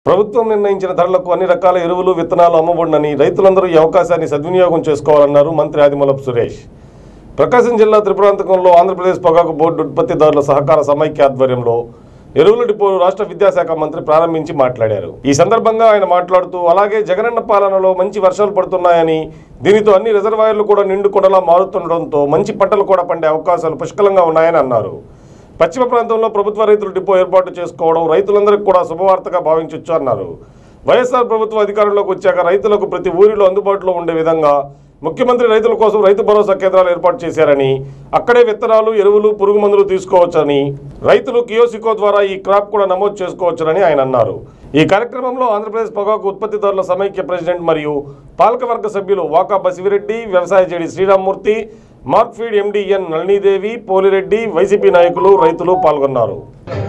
ప్రభుత్వం నిర్ణయించిన ధరలకు అన్ని రకాల ఎరువులు విత్తనాలు అమ్మబడినని రైతులందరూ ఈ అవకాశాన్ని సద్వినియోగం చేసుకోవాలన్నారు మంత్రి ఆదిమూలపు సురేష్ ప్రకాశం జిల్లా త్రిపురాంతకంలో ఆంధ్రప్రదేశ్ పొగాకు బోర్డు ఉత్పత్తిదారుల సహకార సమైక్య ఆధ్వర్యంలో ఎరువుల డిపోను రాష్ట్ర విద్యాశాఖ మంత్రి ప్రారంభించి మాట్లాడారు ఈ సందర్భంగా ఆయన మాట్లాడుతూ అలాగే జగనన్న పాలనలో మంచి వర్షాలు పడుతున్నాయని దీనితో అన్ని రిజర్వాయర్లు కూడా నిండు కొండలా మారుతుండడంతో మంచి పంటలు కూడా పండే అవకాశాలు పుష్కలంగా ఉన్నాయని అన్నారు పశ్చిమ ప్రాంతంలో ప్రభుత్వ రైతుల డిపో ఏర్పాటు చేసుకోవడం రైతులందరికీ కూడా శుభవార్తగా భావించవచ్చు అన్నారు వైఎస్ఆర్ ప్రభుత్వ అధికారంలోకి వచ్చాక రైతులకు ప్రతి ఊరిలో అందుబాటులో ఉండే విధంగా ముఖ్యమంత్రి రైతుల కోసం రైతు భరోసా కేంద్రాలు ఏర్పాటు చేశారని అక్కడే విత్తనాలు ఎరువులు పురుగు మందులు తీసుకోవచ్చని రైతులు కియోసికో ద్వారా ఈ క్రాప్ కూడా నమోదు చేసుకోవచ్చునని ఆయన అన్నారు ఈ కార్యక్రమంలో ఆంధ్రప్రదేశ్ పొగాకు ఉత్పత్తిదారుల సమైక్య ప్రెసిడెంట్ మరియు పాలకవర్గ సభ్యులు వాకా బసివిరెడ్డి వ్యవసాయ JD Srirammurthy Markfed MD N Nalinidevi Polireddy YCP నాయకులు రైతులు పాల్గొన్నారు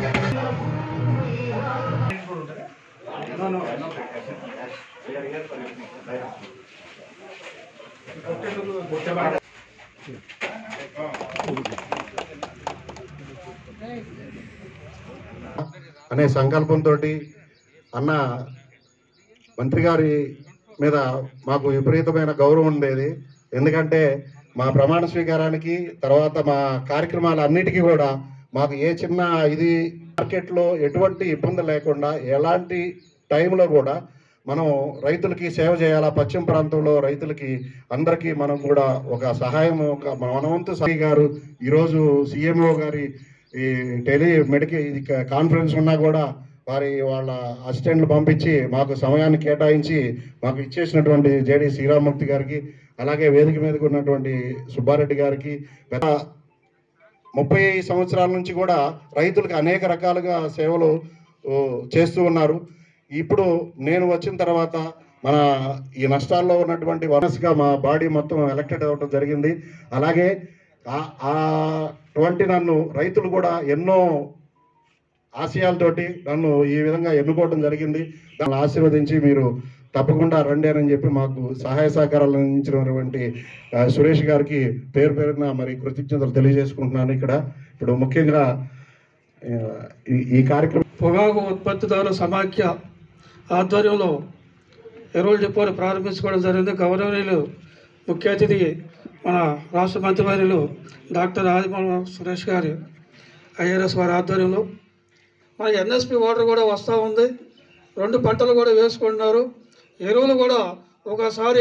అనే సంకల్పంతో అన్న మంత్రి గారి మీద మాకు విపరీతమైన గౌరవం ఉండేది ఎందుకంటే మా ప్రమాణ స్వీకారానికి తర్వాత మా కార్యక్రమాలన్నిటికీ కూడా మాకు ఏ చిన్న ఇది మార్కెట్లో ఎటువంటి ఇబ్బంది లేకుండా ఎలాంటి టైంలో కూడా మనం రైతులకి సేవ చేయాలా పశ్చిమ ప్రాంతంలో రైతులకి అందరికీ మనం కూడా ఒక సహాయం ఒక మనవంతు సాయి గారు ఈరోజు సీఎంఓ గారి ఈ టెలి మెడికల్ ఇది క- కాన్ఫరెన్స్ ఉన్నా కూడా వారి వాళ్ళ అసిస్టెంట్లు పంపించి మాకు సమయాన్ని కేటాయించి మాకు ఇచ్చేసినటువంటి జేడి శ్రీరామూర్తి గారికి అలాగే వేదిక మీదకి ఉన్నటువంటి సుబ్బారెడ్డి గారికి గత ముప్పై సంవత్సరాల నుంచి కూడా రైతులకు అనేక రకాలుగా సేవలు ఓ, చేస్తూ ఉన్నారు ఇప్పుడు నేను వచ్చిన తర్వాత మన ఈ నష్టాల్లో ఉన్నటువంటి వనస్గా మా బాడీ మొత్తం ఎలక్టెడ్ అవ్వడం జరిగింది అలాగే ఆ- ఆ అటువంటి నన్ను రైతులు కూడా ఎన్నో ఆశయాలతోటి నన్ను ఈ విధంగా ఎన్నుకోవడం జరిగింది దాన్ని ఆశీర్వదించి మీరు తప్పకుండా రండి అని చెప్పి మాకు సహాయ సహకారాలు అందించినటువంటి ఆ, సురేష్ గారికి పేరు పేరున మరి కృతజ్ఞతలు తెలియజేసుకుంటున్నాను ఇక్కడ ఇప్పుడు ముఖ్యంగా ఆ, ఈ- ఈ కార్యక్రమం పొగాకు ఉత్పత్తిదారుల సమాఖ్య ఆధ్వర్యంలో ఎరువుల డిపోని ప్రారంభించుకోవడం జరిగింది గౌరవనీయులు ముఖ్య అతిథి మన రాష్ట్ర మంత్రివర్యులు డాక్టర్ ఆదిమూల సురేష్ గారి ఐఆర్ఎస్ వారి ఆధ్వర్యంలో మన ఎన్ఎస్పి వాటర్ కూడా వస్తూ ఉంది రెండు పంటలు కూడా వేసుకుంటున్నారు ఎరువులు కూడా ఒకసారి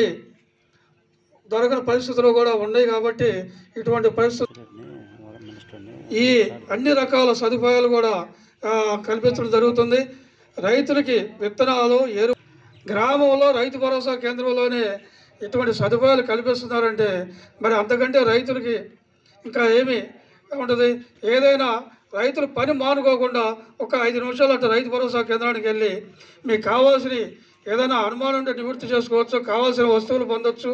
దొరకని పరిస్థితులు కూడా ఉన్నాయి కాబట్టి ఇటువంటి పరిస్థితులు ఈ అన్ని రకాల సదుపాయాలు కూడా ఆ, కల్పించడం జరుగుతుంది రైతులకి విత్తనాలు ఎరు గ్రామంలో రైతు భరోసా కేంద్రంలోనే ఇటువంటి సదుపాయాలు కల్పిస్తున్నారంటే మరి అంతకంటే రైతులకి ఇంకా ఏమి ఉంటుంది ఏదైనా రైతులు పని మానుకోకుండా ఒక ఐదు నిమిషాలు అటు రైతు భరోసా కేంద్రానికి వెళ్ళి మీకు కావాల్సిన ఏదైనా అనుమానం ఉంటే నివృత్తి చేసుకోవచ్చు కావాల్సిన వస్తువులు పొందొచ్చు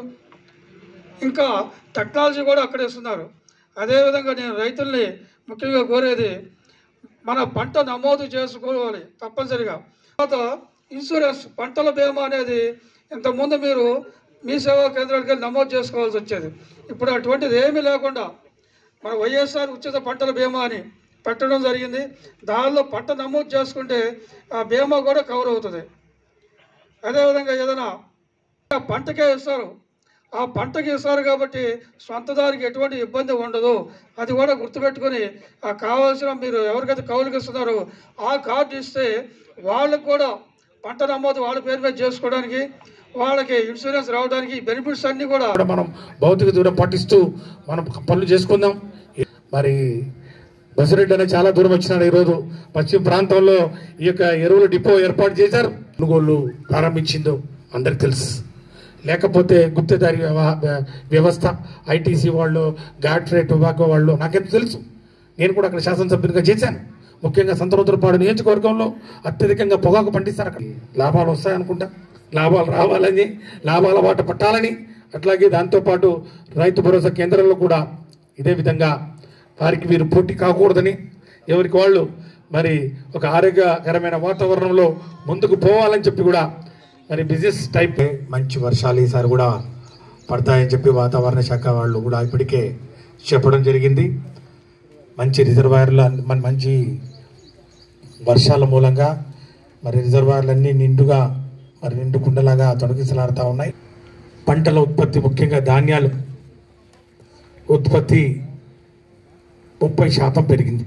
ఇంకా టెక్నాలజీ కూడా అక్కడ ఇస్తున్నారు అదేవిధంగా నేను రైతుల్ని ముఖ్యంగా కోరేది మన పంట నమోదు చేసుకోవాలి తప్పనిసరిగా తర్వాత ఇన్సూరెన్స్ పంటల బీమా అనేది ఇంతకుముందు మీరు మీ సేవా కేంద్రానికి వెళ్ళి నమోదు చేసుకోవాల్సి వచ్చేది ఇప్పుడు అటువంటిది ఏమీ లేకుండా మన వైఎస్ఆర్ ఉచిత పంటల బీమా అని పెట్టడం జరిగింది దానిలో పంట నమోదు చేసుకుంటే ఆ బీమా కూడా కవర్ అవుతుంది అదేవిధంగా ఏదైనా ఆ పంటకే ఇస్తారు ఆ పంటకి ఇస్తారు కాబట్టి సొంతదారికి ఎటువంటి ఇబ్బంది ఉండదు అది కూడా గుర్తుపెట్టుకొని ఆ కావాల్సిన మీరు ఎవరికైతే కౌలుకి ఇస్తున్నారో ఆ కార్డు ఇస్తే వాళ్ళకు కూడా పంట నమోదు వాళ్ళ పేరు మీద చేసుకోవడానికి వాళ్ళకి ఇన్సూరెన్స్ రావడానికి బెనిఫిట్స్ అన్నీ కూడా కూడా మనం భౌతిక దూరం పాటిస్తూ మనం పనులు చేసుకుందాం మరి బసిరెడ్డి అనే చాలా దూరం వచ్చినాడు ఈరోజు పశ్చిమ ప్రాంతంలో ఈ యొక్క ఎరువుల డిపో ఏర్పాటు చేశారు కొనుగోలు ప్రారంభించిందో అందరికి తెలుసు లేకపోతే గుప్తదారి వ్యవ- వ్య- వ్యవస్థ ఐటీసీ వాళ్ళు గాట్రే టొబాకో వాళ్ళు నాకెంత తెలుసు నేను కూడా అక్కడ శాసనసభ్యునిగా చేశాను ముఖ్యంగా సంతరోత్తరపాడు నియోజకవర్గంలో అత్యధికంగా పొగాకు పండిస్తారు అక్కడ లాభాలు వస్తాయనుకుంటా లాభాలు రావాలని లాభాల బాట పట్టాలని అట్లాగే దాంతోపాటు రైతు భరోసా కేంద్రంలో కూడా ఇదే విధంగా వారికి వీరు పోటీ కాకూడదని ఎవరికి వాళ్ళు మరి ఒక ఆరోగ్యకరమైన వాతావరణంలో ముందుకు పోవాలని చెప్పి కూడా మరి బిజినెస్ టైప్ మంచి వర్షాలు ఈసారి కూడా పడతాయని చెప్పి వాతావరణ శాఖ వాళ్ళు కూడా ఇప్పటికే చెప్పడం జరిగింది మంచి రిజర్వాయర్ల మన మంచి వర్షాల మూలంగా మరి రిజర్వాయర్లన్నీ నిండుగా మరి నిండు కుండలాగా తొలగిసలాడుతూ ఉన్నాయి పంటల ఉత్పత్తి ముఖ్యంగా ధాన్యాలు ఉత్పత్తి ముప్పై శాతం పెరిగింది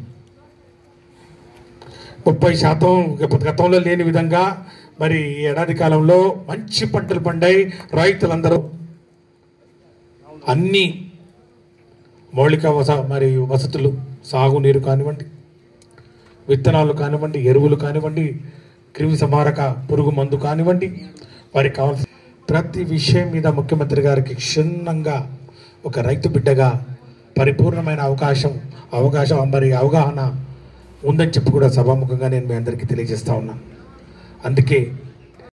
ముప్పై శాతం గత- గతంలో లేని విధంగా మరి ఈ ఏడాది కాలంలో మంచి పంటలు పండాయి రైతులందరూ అన్ని మౌలిక వస మరి వసతులు సాగునీరు కానివ్వండి విత్తనాలు కానివ్వండి ఎరువులు కానివ్వండి క్రిమి సంహారక పురుగు మందు కానివ్వండి వారికి కావాల్సిన ప్రతి విషయం మీద ముఖ్యమంత్రి గారికి క్షుణ్ణంగా ఒక రైతు బిడ్డగా పరిపూర్ణమైన అవకాశం అవకాశం మరి అవగాహన ఉందని చెప్పి కూడా సభాముఖంగా నేను మీ అందరికీ తెలియజేస్తా ఉన్నా అందుకే